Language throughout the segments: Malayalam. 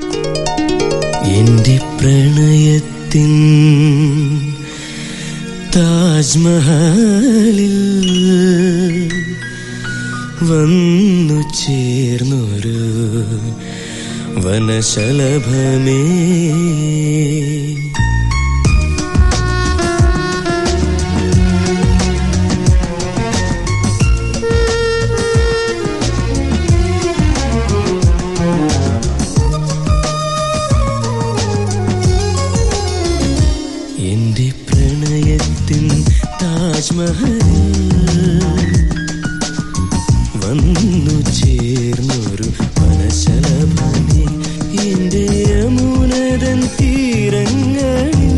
എന്റെ പ്രണയത്തിൻ താജ്മഹലിൽ വന്നു ചേർന്നൊരു വനശലഭമേ എന്റെ പ്രണയത്തിൻ താജ്മഹലിൽ വന്നു ചേർന്നൊരു വനശലഭമേ എന്റെ യമുനതൻ തീരങ്ങളിൽ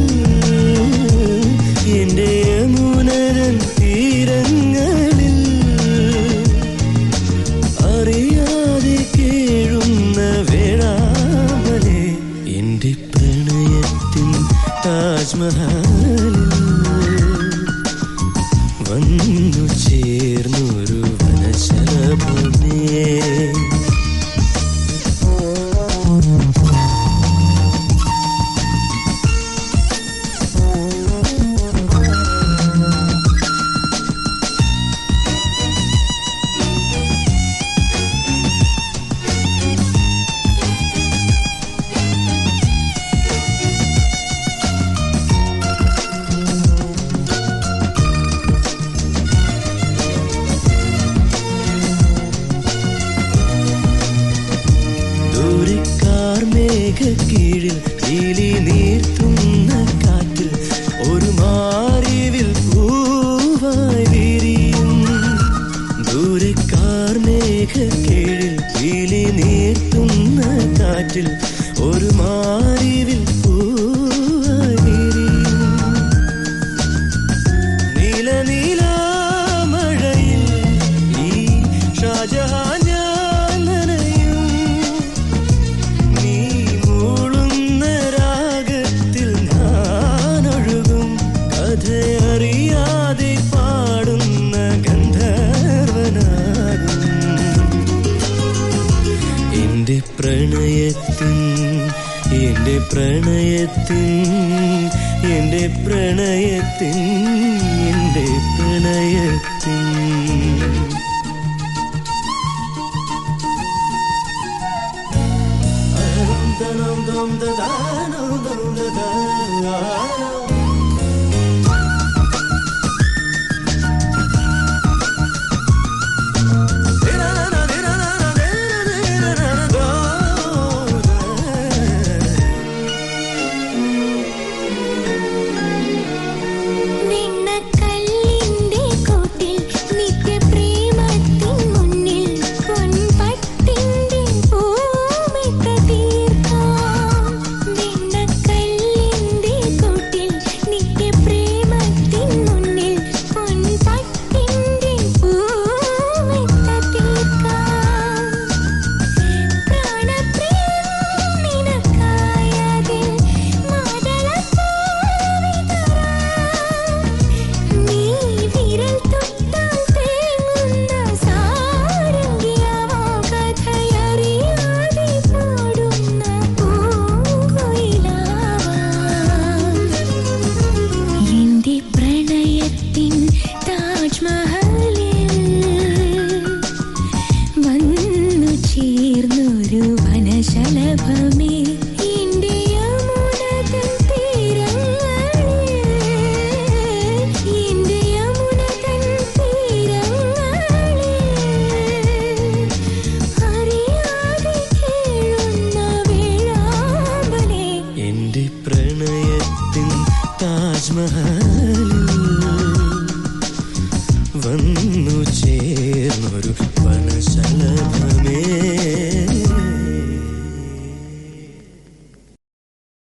എന്റെ യമുനതൻ തീരങ്ങളിൽ അറിയാതെ കേഴുന്ന വേഴാമലെ എന്റെ പ്രണയത്തിൻ താജ്മഹലിൽ വന്നു ചേർന്നൊരു വനശലഭമേ ദൂരക്കാർ മേഘക്കീഴിൽ നീലി നീർത്തുന്ന കാറ്റിൽ ഒരു മാറിവിൽ പൂവായി വിരിയും ദൂരക്കാർ മേഘക്കീഴിൽ നീലി നീർത്തുന്ന കാറ്റിൽ ഒരു മാറിവിൽ പൂവായി വിരിയും നീല നീല മഴയിൽ ഈ ഷാജഹാൻ ഞാൻ നനയും നീ മൂളുന്ന രാഗത്തിൽ ഞാൻ ഒഴുകും കഥയറിയാതെ പാടുന്ന ഗന്ധർവനാകും എന്റെ പ്രണയത്തിൻ എന്റെ പ്രണയത്തിൻ എന്റെ പ്രണയത്തിൻ എന്റെ പ്രണയത്തിൻ നിന്നക്കല്ലിന്റെ കൂട്ടിൽ നിത്യപ്രേമത്തിൻ മുന്നിൽ പൊൻപട്ടിന്റെ പൂമെത്ത തീർക്കാം നിന്നക്കല്ലിന്റെ കൂട്ടിൽ നിത്യപ്രേമത്തിൻ മുന്നിൽ പൊൻപട്ടിന്റെ പൂമെത്ത തീർക്കാം പ്രാണപ്രിയം നിനക്കായതിൽ നീ വിരൽ തൊട്ടാൽ തേങ്ങുന്ന സാരംഗിയാവാം കഥയറിയാതെ പാടുന്ന പൂങ്കുയിലാവാം എന്റെ പ്രണയത്തിൻ താജ്മഹലിൽ വന്നു ചേർന്നൊരു വനശലഭമേ എന്റെ യമുനതൻ തീരങ്ങളിൽ എന്റെ യമുനതൻ തീരങ്ങളിൽ അറിയാതെ കേഴുന്ന വേഴാമ്പലേ എന്റെ പ്രണയത്തിൻ താജ്മഹലിൽ വന്നു ചേർന്നൊരു വനശലഭമേ